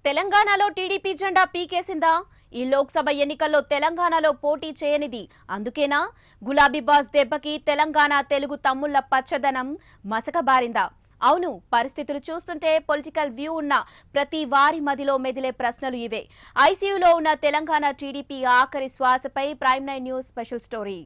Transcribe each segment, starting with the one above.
తెలంగాణలో టీడీపీ జెండా పీకేసిందా ఈ లోక్సభ ఎన్నికల్లో తెలంగాణలో పోటీ చేయనిది అందుకేనా గులాబీ బాస్ దెబ్బకి తెలంగాణ తెలుగు తమ్ముళ్ల పచ్చదనం మసకబారిందా అవును పరిస్థితులు చూస్తుంటే పొలిటికల్ వ్యూ ఉన్న ప్రతి వారి మదిలో మెదిలే ప్రశ్నలు ఇవే ఐసీయూలో ఉన్న తెలంగాణ టీడీపీ ఆఖరి శ్వాసపై prime nine news special story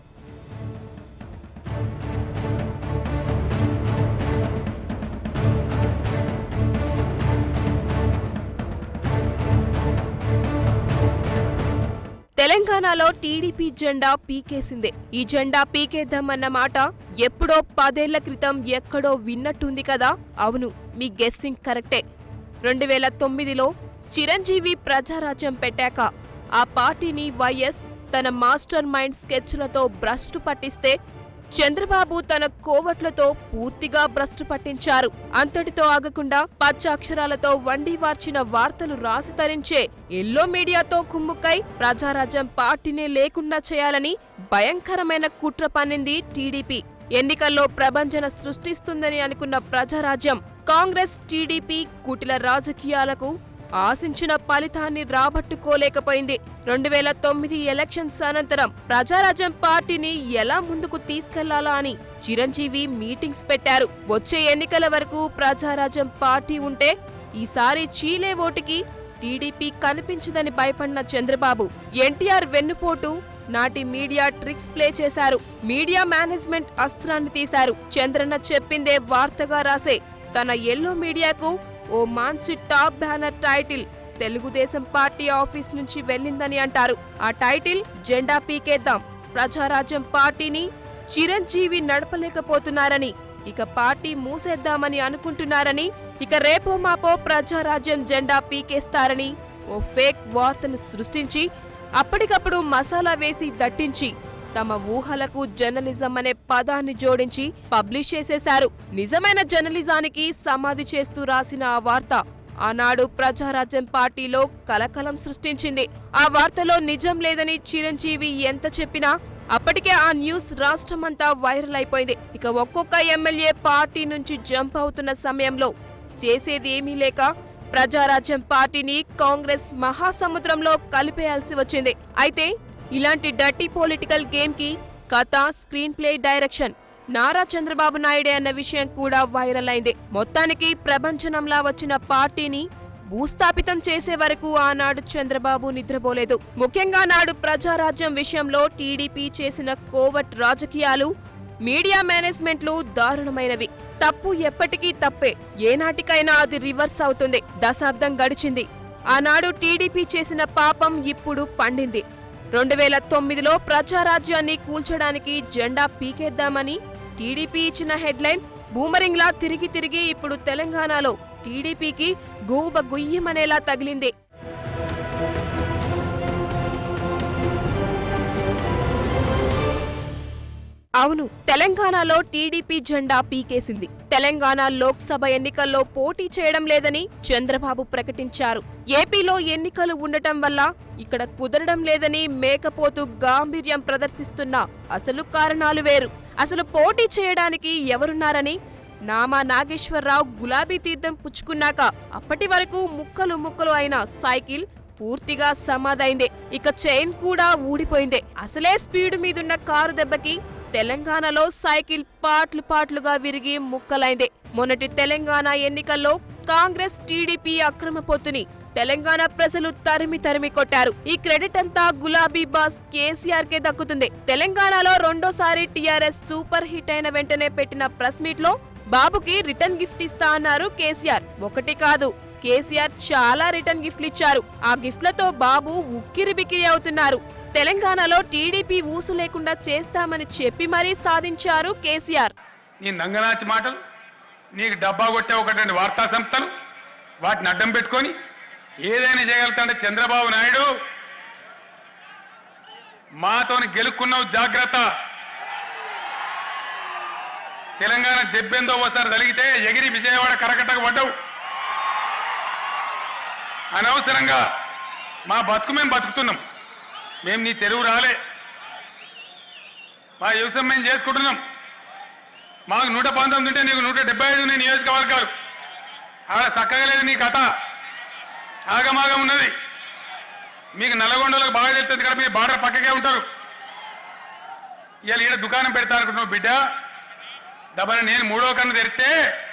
తెలంగాణలో టీడీపీ జెండా పీకేసిందే ఈ జెండా పీకేద్దామన్న మాట ఎప్పుడో పదేళ్ల క్రితం ఎక్కడో విన్నట్టుంది కదా అవును మీ గెస్సింగ్ కరెక్టే రెండు వేల తొమ్మిదిలో చిరంజీవి ప్రజారాజ్యం పెట్టాక ఆ పార్టీని వైఎస్ తన మాస్టర్ మైండ్ స్కెచ్లతో భ్రష్టు పట్టిస్తే చంద్రబాబు తన కోవట్లతో పూర్తిగా భ్రష్టు పట్టించారు అంతటితో ఆగకుండా పచ్చ అక్షరాలతో వండి వార్చిన వార్తలు రాసి తరించే ఎల్లో మీడియాతో కుమ్ముక్కై ప్రజారాజ్యం పార్టీనే లేకుండా చేయాలని భయంకరమైన కుట్ర పన్నింది టీడీపీ ఎన్నికల్లో ప్రభంజన సృష్టిస్తుందని అనుకున్న ప్రజారాజ్యం కాంగ్రెస్ టీడీపీ కుటిల రాజకీయాలకు ఆశించిన ఫలితాన్ని రాబట్టుకోలేకపోయింది రెండు వేల తొమ్మిది ఎలక్షన్స్ అనంతరం ప్రజారాజ్యం పార్టీని ఎలా ముందుకు తీసుకెళ్లాలా అని చిరంజీవి మీటింగ్స్ పెట్టారు వచ్చే ఎన్నికల వరకు ప్రజారాజ్యం పార్టీ ఉంటే ఈసారి చీలే ఓటుకి టీడీపీ కనిపించదని భయపడిన చంద్రబాబు ఎన్టీఆర్ వెన్నుపోటు నాటి మీడియా ట్రిక్స్ ప్లే చేశారు మీడియా మేనేజ్మెంట్ అస్త్రాన్ని తీశారు చంద్రన్న చెప్పిందే వార్తగా రాసే తన ఎల్లో మీడియాకు ఓ మంచి top banner title Telugu Desam party office నుంచి వెళ్ళిందని అంటారు ఆ టైటిల్ జెండా పీకేద్దాం ప్రజారాజ్యం పార్టీని చిరంజీవి నడపలేకపోతున్నారని ఇక పార్టీ మూసేద్దామని అనుకుంటున్నారని ఇక రేపో మాపో ప్రజారాజ్యం జెండా పీకేస్తారని ఓ ఫేక్ వార్తను సృష్టించి అప్పటికప్పుడు మసాలా వేసి దట్టించి తమ ఊహలకు జర్నలిజం అనే పదాన్ని జోడించి పబ్లిష్ చేసేశారు నిజమైన జర్నలిజానికి సమాధి చేస్తూ రాసిన ఆ వార్త ఆనాడు ప్రజారాజ్యం పార్టీలో కలకలం సృష్టించింది ఆ వార్తలో నిజం లేదని చిరంజీవి ఎంత చెప్పినా అప్పటికే ఆ న్యూస్ రాష్ట్రమంతా వైరల్ అయిపోయింది ఇక ఒక్కొక్క ఎమ్మెల్యే పార్టీ నుంచి జంప్ అవుతున్న సమయంలో చేసేది ఏమీ లేక ప్రజారాజ్యం పార్టీని కాంగ్రెస్ మహాసముద్రంలో కలిపేయాల్సి వచ్చింది అయితే ఇలాంటి డర్టీ పొలిటికల్ గేమ్ కి కథ screenplay direction Nara Chandrababu నాయుడే అన్న విషయం కూడా వైరల్ అయింది మొత్తానికి ప్రభంజనంలా వచ్చిన పార్టీని భూస్థాపితం చేసే వరకు ఆనాడు చంద్రబాబు నిద్రపోలేదు ముఖ్యంగా నాడు ప్రజారాజ్యం విషయంలో టీడీపీ చేసిన కోవట్ రాజకీయాలు మీడియా మేనేజ్మెంట్లు దారుణమైనవి తప్పు ఎప్పటికీ తప్పే ఏనాటికైనా అది రివర్స్ అవుతుంది దశాబ్దం గడిచింది ఆనాడు టీడీపీ చేసిన పాపం ఇప్పుడు పండింది రెండు వేల తొమ్మిదిలో ప్రజారాజ్యాన్ని కూల్చడానికి జెండా పీకేద్దామని టీడీపీ ఇచ్చిన హెడ్లైన్ బూమరింగ్లా తిరిగి తిరిగి ఇప్పుడు తెలంగాణలో టీడీపీకి గూబ గుయ్యమనేలా తగిలింది అవును తెలంగాణలో టీడీపీ జెండా పీకేసింది తెలంగాణ లోక్సభ ఎన్నికల్లో పోటీ చేయడం లేదని చంద్రబాబు ప్రకటించారు ఏపీలో ఎన్నికలు ఉండటం వల్ల ఇక్కడ కుదరడం లేదని మేకపోతూ గాంభీర్యం ప్రదర్శిస్తున్న అసలు కారణాలు వేరు అసలు పోటీ చేయడానికి ఎవరున్నారని నామా నాగేశ్వరరావు గులాబీ తీర్థం పుచ్చుకున్నాక అప్పటి వరకు ముక్కలు ముక్కలు అయిన సైకిల్ పూర్తిగా సమాధైందే ఇక చైన్ కూడా ఊడిపోయిందే అసలే స్పీడ్ మీదున్న కారు దెబ్బకి తెలంగాణలో సైకిల్ పాట్లు పాట్లుగా విరిగి ముక్కలైందే మొన్నటి తెలంగాణ ఎన్నికల్లో కాంగ్రెస్ టీడీపీ అక్రమ పొత్తుని తెలంగాణ ప్రజలు తరిమి తరిమి కొట్టారు ఈ క్రెడిట్ అంతా గులాబీ బాస్ కేసీఆర్ కే దక్కుతుంది తెలంగాణలో రెండోసారి టీఆర్ఎస్ సూపర్ హిట్ అయిన వెంటనే పెట్టిన ప్రెస్ మీట్ లో బాబుకి రిటర్న్ గిఫ్ట్ ఇస్తా అన్నారు కేసీఆర్ ఒకటి కాదు కేసీఆర్ చాలా రిటర్న్ గిఫ్ట్లు ఇచ్చారు ఆ గిఫ్ట్లతో బాబు ఉక్కిరి బిక్కిరి అవుతున్నారు తెలంగాణలో టీడీపీ ఊసు లేకుండా చేస్తామని చెప్పి మరీ సాధించారు కేసీఆర్ నీ నంగనాచి మాటలు నీకు డబ్బా కొట్టే ఒకటి వార్తా సంస్థలు వాటిని అడ్డం పెట్టుకొని ఏదైనా చేయగలుగుతాడే చంద్రబాబు నాయుడు మాతోని గెలుక్కున్నావు జాగ్రత్త తెలంగాణ దెబ్బెందో ఒకసారి జరిగితే ఎగిరి విజయవాడ కరకట్టకు పడ్డావు అనవసరంగా మా బతుకు మేము బతుకుతున్నాం మేము నీ తెరువు రాలే మా వ్యవసాయం మేము చేసుకుంటున్నాం మాకు నూట పంతొమ్మిది ఉంటే నీకు నూట డెబ్బై ఐదు ఉన్నాయి నియోజకవర్గాలు ఆడ చక్కగా లేదు నీ కథ ఆగమాగం ఉన్నది మీకు నల్లగొండలకు బాగా తెలుస్తుంది కదా మీరు బార్డర్ పక్కకే ఉంటారు ఇవాళ ఈడ దుకాణం పెడతా అనుకుంటున్నావు బిడ్డ దబ్బని నేను మూడో కన్ను తెరిస్తే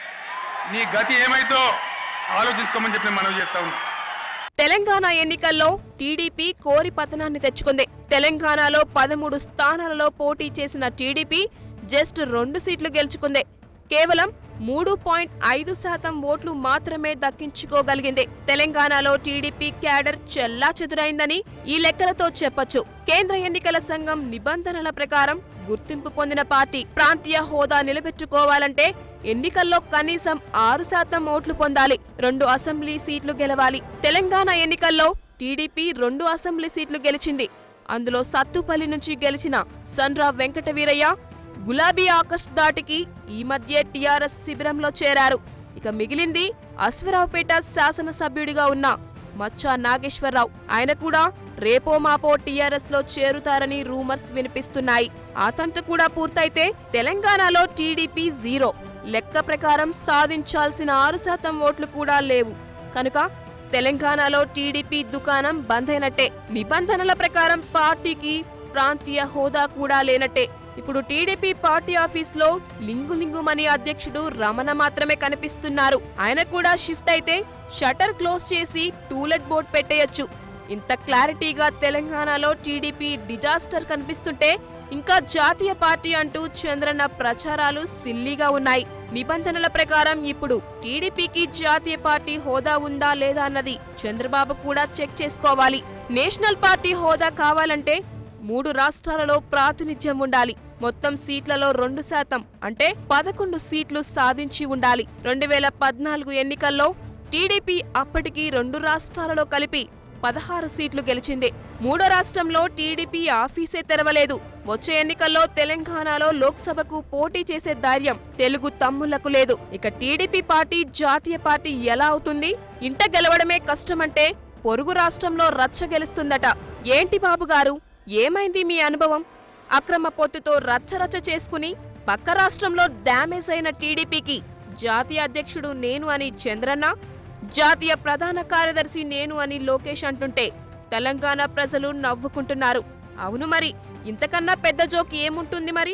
నీ గతి ఏమైతో ఆలోచించుకోమని చెప్పి నేను మనవి చేస్తా ఉన్నా తెలంగాణ ఎన్నికల్లో టీడీపీ కోరి పతనాన్ని తెచ్చుకుంది తెలంగాణలో పదమూడు స్థానాలలో పోటీ చేసిన టీడీపీ జస్ట్ రెండు సీట్లు గెలుచుకుంది కేవలం మూడు పాయింట్ ఐదు శాతం ఓట్లు మాత్రమే దక్కించుకోగలిగింది తెలంగాణలో టీడీపీ క్యాడర్ చెల్లా చెదురైందని ఈ లెక్కలతో చెప్పొచ్చు కేంద్ర ఎన్నికల సంఘం నిబంధనల ప్రకారం గుర్తింపు పొందిన పార్టీ ప్రాంతీయ హోదా నిలబెట్టుకోవాలంటే ఎన్నికల్లో కనీసం ఆరు శాతం ఓట్లు పొందాలి రెండు అసెంబ్లీ సీట్లు గెలవాలి తెలంగాణ ఎన్నికల్లో టీడీపీ రెండు అసెంబ్లీ సీట్లు గెలిచింది అందులో సత్తుపల్లి నుంచి గెలిచిన సన్రా వెంకటవీరయ్య గులాబీ ఆకాశ్ దాటికి ఈ మధ్య టీఆర్ఎస్ శిబిరంలో చేరారు ఇక మిగిలింది అశ్వరావుపేట శాసనసభ్యుడిగా ఉన్న మచ్చా నాగేశ్వరరావు ఆయన కూడా రేపో మాపో టీఆర్ఎస్ లో చేరుతారని రూమర్స్ వినిపిస్తున్నాయి ఆ తంతు కూడా పూర్తయితే తెలంగాణలో టీడీపీ జీరో లెక్క ప్రకారం సాధించాల్సిన ఆరు శాతం ఓట్లు కూడా లేవు కనుక తెలంగాణలో టీడీపీ దుకాణం బంద్ అయినట్టే నిబంధనల ప్రకారం పార్టీకి ప్రాంతీయ హోదా కూడా లేనట్టే ఇప్పుడు టీడీపీ పార్టీ ఆఫీస్ లో లింగు లింగుమని అధ్యక్షుడు రమణ మాత్రమే కనిపిస్తున్నారు ఆయన కూడా షిఫ్ట్ అయితే షటర్ క్లోజ్ చేసి టూలెట్ బోర్డ్ పెట్టేయొచ్చు ఇంత క్లారిటీగా తెలంగాణలో టీడీపీ డిజాస్టర్ కనిపిస్తుంటే ఇంకా జాతీయ పార్టీ అంటూ చంద్రన్న ప్రచారాలు సిల్లీగా ఉన్నాయి నిబంధనల ప్రకారం ఇప్పుడు టీడీపీకి జాతీయ పార్టీ హోదా ఉందా లేదా అన్నది చంద్రబాబు కూడా చెక్ చేసుకోవాలి నేషనల్ పార్టీ హోదా కావాలంటే మూడు రాష్ట్రాలలో ప్రాతినిధ్యం ఉండాలి మొత్తం సీట్లలో రెండు శాతం అంటే పదకొండు సీట్లు సాధించి ఉండాలి రెండు వేల పద్నాలుగు ఎన్నికల్లో టీడీపీ అప్పటికి రెండు రాష్ట్రాలలో కలిపి పదహారు సీట్లు గెలిచింది మూడో రాష్ట్రంలో టీడీపీ ఆఫీసే తెరవలేదు వచ్చే ఎన్నికల్లో తెలంగాణలో లోక్సభకు పోటీ చేసే ధైర్యం తెలుగు తమ్ముళ్లకు లేదు ఇక టీడీపీ పార్టీ జాతీయ పార్టీ ఎలా అవుతుంది ఇంట గెలవడమే కష్టమంటే పొరుగు రాష్ట్రంలో రచ్చ గెలుస్తుందట ఏంటి బాబు గారు ఏమైంది మీ అనుభవం అక్రమ పొత్తుతో రచ్చరచ్చ చేసుకుని పక్క రాష్ట్రంలో డ్యామేజ్ అయిన టీడీపీకి జాతీయ అధ్యక్షుడు నేను అని చంద్రన్న జాతీయ ప్రధాన కార్యదర్శి నేను అని లోకేష్ అంటుంటే తెలంగాణ ప్రజలు నవ్వుకుంటున్నారు అవును మరి ఇంతకన్నా పెద్ద జోక్ ఏముంటుంది మరి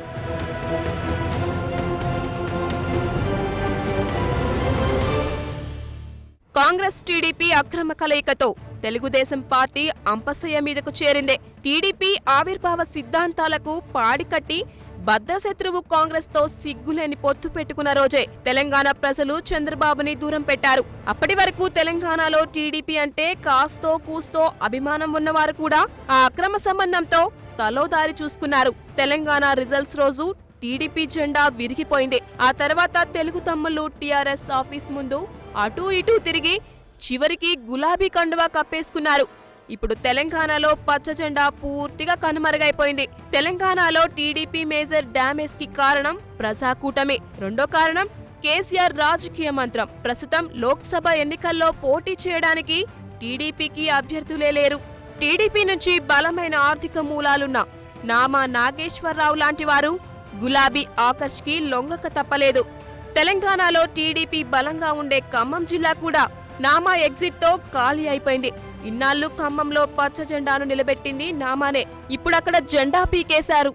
కాంగ్రెస్ టీడీపీ అక్రమ కలయికతో తెలుగుదేశం పార్టీ అంపశయ్య మీదకు చేరిందే టీడీపీ ఆవిర్భావ సిద్ధాంతాలకు పాడికట్టి బద్ధశత్రువు కాంగ్రెస్ తో సిగ్గులేని పొత్తు పెట్టుకున్న రోజే తెలంగాణ ప్రజలు చంద్రబాబుని దూరం పెట్టారు అప్పటి వరకు తెలంగాణలో టీడీపీ అంటే కాస్తో కూస్తో అభిమానం ఉన్నవారు కూడా ఆ అక్రమ సంబంధంతో తలో దారి చూసుకున్నారు తెలంగాణ రిజల్ట్స్ రోజు టీడీపీ జెండా విరిగిపోయింది ఆ తర్వాత తెలుగు తమ్ముళ్ళు టీఆర్ఎస్ ఆఫీస్ ముందు అటూ ఇటూ తిరిగి చివరికి గులాబీ కండువా కప్పేసుకున్నారు ఇప్పుడు తెలంగాణలో పచ్చ జెండా పూర్తిగా కనుమరుగైపోయింది తెలంగాణలో టీడీపీ మేజర్ డ్యామేజ్ కి కారణం ప్రజాకూటమి రెండో కారణం కేసీఆర్ రాజకీయ మంత్రం ప్రస్తుతం లోక్సభ ఎన్నికల్లో పోటీ చేయడానికి టీడీపీకి అభ్యర్థులే లేరు టీడీపీ నుంచి బలమైన ఆర్థిక మూలాలున్న నామా నాగేశ్వరరావు లాంటి వారు గులాబీ ఆకర్ష్ కి లొంగక తప్పలేదు తెలంగాణలో టీడీపీ బలంగా ఉండే ఖమ్మం జిల్లా కూడా నామా ఎగ్జిట్ తో ఖాళీ అయిపోయింది ఇన్నాళ్లు ఖమ్మంలో పచ్చ జెండాను నిలబెట్టింది నామానే ఇప్పుడక్కడ జెండా పీకేశారు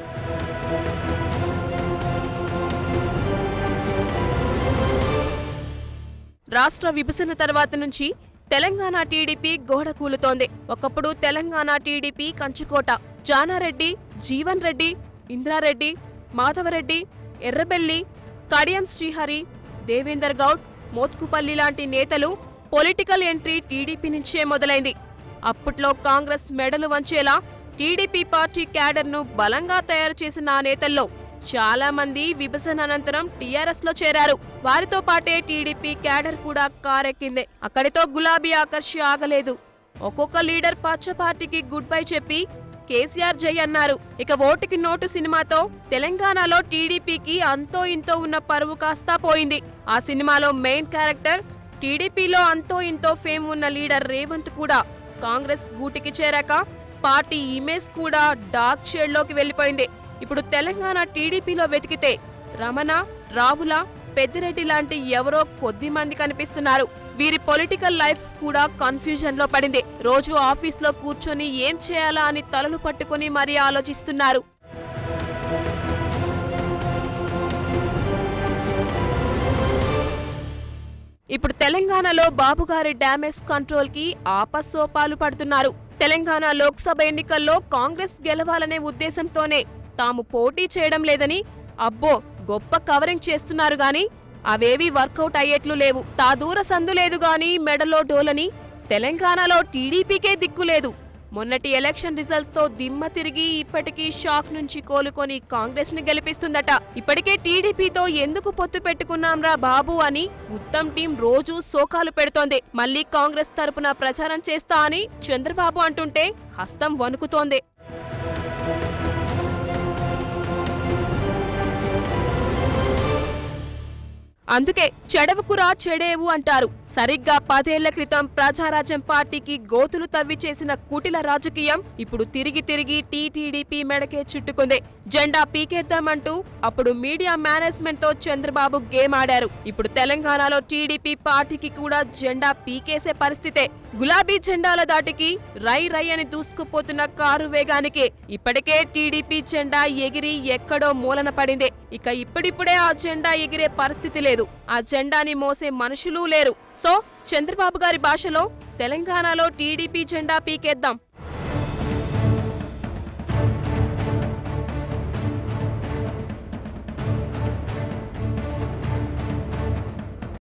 రాష్ట్ర విభజన తర్వాత నుంచి తెలంగాణ టీడీపీ గోడ కూలుతోంది ఒకప్పుడు తెలంగాణ టీడీపీ కంచుకోట జానారెడ్డి జీవన్ రెడ్డి ఇంద్రారెడ్డి మాధవరెడ్డి ఎర్రబెల్లి కడియం శ్రీహరి దేవేందర్ గౌడ్ మోత్కుపల్లి లాంటి నేతలు పొలిటికల్ ఎంట్రీ టీడీపీ నుంచే మొదలైంది అప్పట్లో కాంగ్రెస్ మెడలు వంచేలా టీడీపీ పార్టీ క్యాడర్ను బలంగా తయారు చేసిన ఆ నేతల్లో చాలా మంది విభజన అనంతరం టీఆర్ఎస్ లో చేరారు వారితో పాటే టీడీపీ క్యాడర్ కూడా కారెక్కింది అక్కడితో గులాబీ ఆకర్షి ఆగలేదు ఒక్కొక్క లీడర్ పచ్చ పార్టీకి గుడ్ బై చెప్పి కేసీఆర్ జై అన్నారు ఇక ఓటుకి నోటు సినిమాతో తెలంగాణలో టీడీపీకి అంతో ఇంతో ఉన్న పరువు కాస్తా పోయింది ఆ సినిమాలో మెయిన్ క్యారెక్టర్ టీడీపీలో అంతో ఇంతో ఫేమ్ ఉన్న లీడర్ రేవంత్ కూడా కాంగ్రెస్ గూటికి చేరాక పార్టీ ఇమేజ్ కూడా డార్క్ షేడ్ లోకి వెళ్లిపోయింది ఇప్పుడు తెలంగాణ టీడీపీలో వెతికితే రమణ రావుల పెద్దిరెడ్డి లాంటి ఎవరో కొద్ది మంది కనిపిస్తున్నారు వీరి పొలిటికల్ లైఫ్ కూడా కన్ఫ్యూజన్ లో పడింది రోజు ఆఫీస్లో కూర్చొని ఏం చేయాలా అని తలలు పట్టుకుని మరీ ఆలోచిస్తున్నారు ఇప్పుడు తెలంగాణలో బాబుగారి డ్యామేజ్ కంట్రోల్ కి ఆపసోపాలు పడుతున్నారు తెలంగాణ లోక్సభ ఎన్నికల్లో కాంగ్రెస్ గెలవాలనే ఉద్దేశంతోనే తాము పోటీ చేయడం లేదని అబ్బో గొప్ప కవరింగ్ చేస్తున్నారు గాని అవేవీ వర్కౌట్ అయ్యేట్లు లేవు తా దూర సందు లేదు గాని మెడలో డోలని తెలంగాణలో టీడీపీకే దిక్కులేదు మొన్నటి ఎలక్షన్ రిజల్ట్స్ తో దిమ్మ తిరిగి ఇప్పటికీ షాక్ నుంచి కోలుకొని కాంగ్రెస్ ని గెలిపిస్తుందట ఇప్పటికే టీడీపీతో ఎందుకు పొత్తు పెట్టుకున్నాంరా బాబు అని ఉత్తమ్ టీం రోజూ శోకాలు పెడుతోంది మళ్ళీ కాంగ్రెస్ తరపున ప్రచారం చేస్తా అని చంద్రబాబు అంటుంటే హస్తం వణుకుతోంది అందుకే చెడవుకురా చెడేవు అంటారు సరిగ్గా పదేళ్ల క్రితం ప్రజారాజ్యం పార్టీకి గోతులు తవ్వి చేసిన కుటిల రాజకీయం ఇప్పుడు తిరిగి తిరిగి టీటీడీపీ మెడకే చుట్టుకుంది జెండా పీకేద్దామంటూ అప్పుడు మీడియా మేనేజ్మెంట్ తో చంద్రబాబు గేమ్ ఆడారు ఇప్పుడు తెలంగాణలో టీడీపీ పార్టీకి కూడా జెండా పీకేసే పరిస్థితే గులాబీ జెండాల దాటికి రై రై అని దూసుకుపోతున్న కారు వేగానికి ఇప్పటికే టీడీపీ జెండా ఎగిరి ఎక్కడో మూలన పడింది ఇక ఇప్పుడిప్పుడే ఆ జెండా ఎగిరే పరిస్థితి లేదు ఆ జెండాని మోసే మనుషులూ లేరు సో చంద్రబాబు గారి భాషలో తెలంగాణలో టీడీపీ జెండా పీకేద్దాం